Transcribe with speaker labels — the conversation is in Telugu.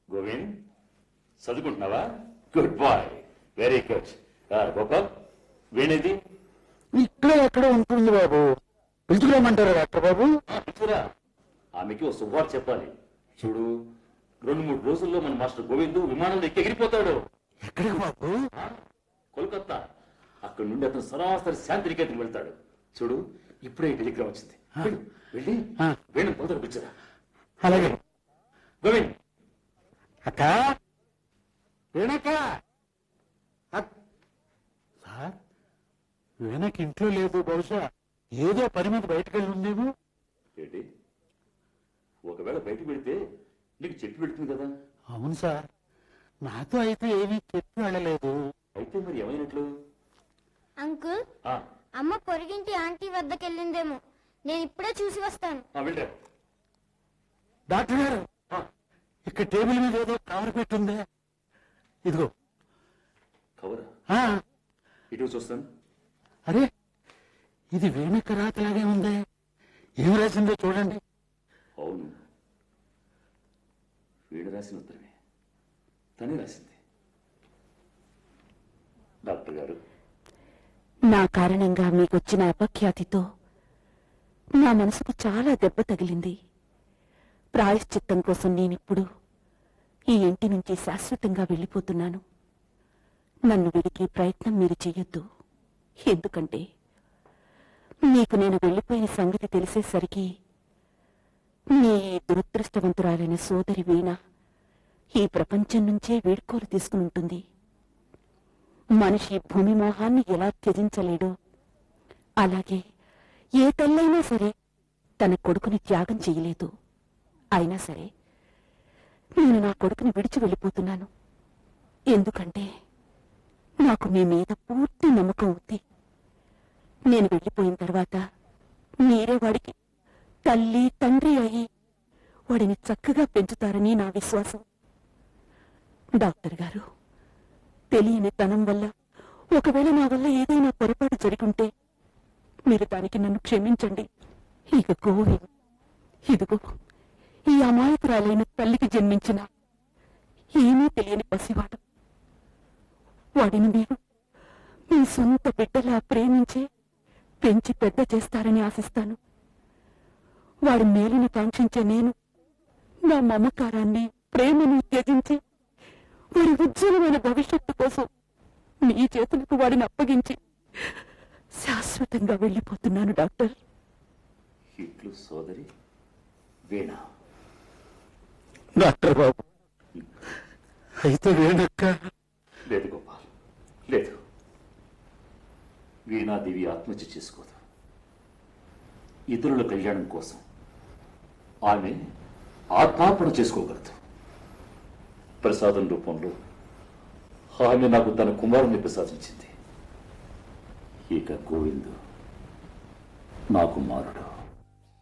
Speaker 1: గోవింద్ చదువుకుంటున్నావా good boy very good Gopal వీణేది
Speaker 2: ఇక్కడ ఎక్కడ ఉంటుంది బాబు పిలుచుకోమంటారా డాక్టర్ బాబు
Speaker 1: చూరా ఆమెకి ఓ శుభవార్త చెప్పాలి చూడు రెండు మూడు రోజుల్లో మన మాస్టర్ గోవింద్ విమానంలో ఎక్కి ఎగిరిపోతాడు
Speaker 2: ఎక్కడికి బాబు
Speaker 1: ఆ? కోల్కత్తా అక్కడి నుండి అతను సరాసరి శాంతి నికేతన్ వెళ్తాడు చూడు ఇప్పుడే ఈ టెలిగ్రామ్ వచ్చింది వెళ్ళు, వెళ్ళి
Speaker 2: ఆ.
Speaker 1: వేణు తొందర పిచ్చరా
Speaker 2: అలాగే
Speaker 1: గోవింద్
Speaker 2: అక్క వీణక్క అక్- సార్ వీణకి ఇంట్లో లేదు బహుశా ఏదో పని మీద బయటకు వెళ్ళి ఉందేమో
Speaker 1: ఏంటి ఒకవేళ బయటకు పెడితే నీకు చెట్టు పెడుతుంది కదా
Speaker 2: అవును సార్ నాతో అయితే ఏమీ చెప్పి వెళ్ళలేదు
Speaker 1: అయితే మరి ఏమైనట్లు
Speaker 3: అంకుల్
Speaker 1: ఆ,
Speaker 3: అమ్మ పొరిగింటి ఆంటీ వద్దకు వెళ్ళిందేమో నేను ఇప్పుడే చూసి వస్తాను
Speaker 1: ఆ, వెళ్ళరా
Speaker 2: డాక్టర్ గారు
Speaker 1: ఆ,
Speaker 2: ఇక్కడ టేబుల్ మీద ఏదో కవర్ పెట్టుందే ఇదిగో
Speaker 1: కవరా
Speaker 2: ఆ,
Speaker 1: ఇటు చూస్తాను
Speaker 2: అరే ఇది వేణుక రాతలాగే ఉందే ఏం రాసిందో చూడండి
Speaker 1: అవును వీడు రాసిన ఉత్తరమే తనే రాసింది డాక్టర్ గారు
Speaker 4: నా కారణంగా మీకొచ్చిన అపఖ్యాతితో నా మనసుకు చాలా దెబ్బ తగిలింది ప్రాయశ్చిత్తం కోసం నేనిప్పుడు ఈ ఇంటి నుంచి శాశ్వతంగా వెళ్ళిపోతున్నాను నన్ను విడికి ప్రయత్నం మీరు చెయ్యొద్దు ఎందుకంటే మీకు నేను వెళ్ళిపోయిన సంగతి తెలిసేసరికి మీ దురదృష్టవంతురాలైన సోదరి వీణ ఈ ప్రపంచం నుంచే వీడ్కోలు తీసుకుని ఉంటుంది మనిషి భూమి మోహాన్ని ఎలా త్యజించలేడో అలాగే ఏ తల్లైనా సరే తన కొడుకుని త్యాగం చేయలేదు అయినా సరే నేను నా కొడుకుని విడిచి వెళ్ళిపోతున్నాను ఎందుకంటే నాకు మీ మీద పూర్తి నమ్మకం ఉంది నేను వెళ్ళిపోయిన తర్వాత మీరే వాడికి తల్లి తండ్రి అయి వాడిని చక్కగా పెంచుతారని నా విశ్వాసం డాక్టర్ గారు తెలియని తనం వల్ల ఒకవేళ నా వల్ల ఏదైనా పొరపాటు జరుగుంటే మీరు దానికి నన్ను క్షమించండి ఇక గోవింద్ ఇదిగో ఈ అమాయకురాలైన తల్లికి జన్మించిన ఏమీ తెలియని పసివాడు వాడిని మీరు మీ సొంత బిడ్డలా ప్రేమించి పెంచి పెద్ద చేస్తారని ఆశిస్తాను వాడి మేలుని కాంక్షించే నేను నా మమకారాన్ని ప్రేమను త్యజించి వాడి ఉజ్వలమైన భవిష్యత్తు కోసం మీ చేతులకు వాడిని అప్పగించి శాశ్వతంగా వెళ్ళిపోతున్నాను డాక్టర్
Speaker 1: ఇట్లు సోదరి వీణ
Speaker 2: డాక్టర్ బాబు అయితే వేణక్క
Speaker 1: లేదు గోపాల్ లేదు వీణాదేవి ఆత్మహత్య చేసుకోదు ఇతరుల కళ్యాణం కోసం ఆమె ఆత్మార్పణ చేసుకోగలదు ప్రసాదం రూపంలో ఆమె నాకు తన కుమారుని ప్రసాదించింది ఇక గోవిందు నా కుమారుడు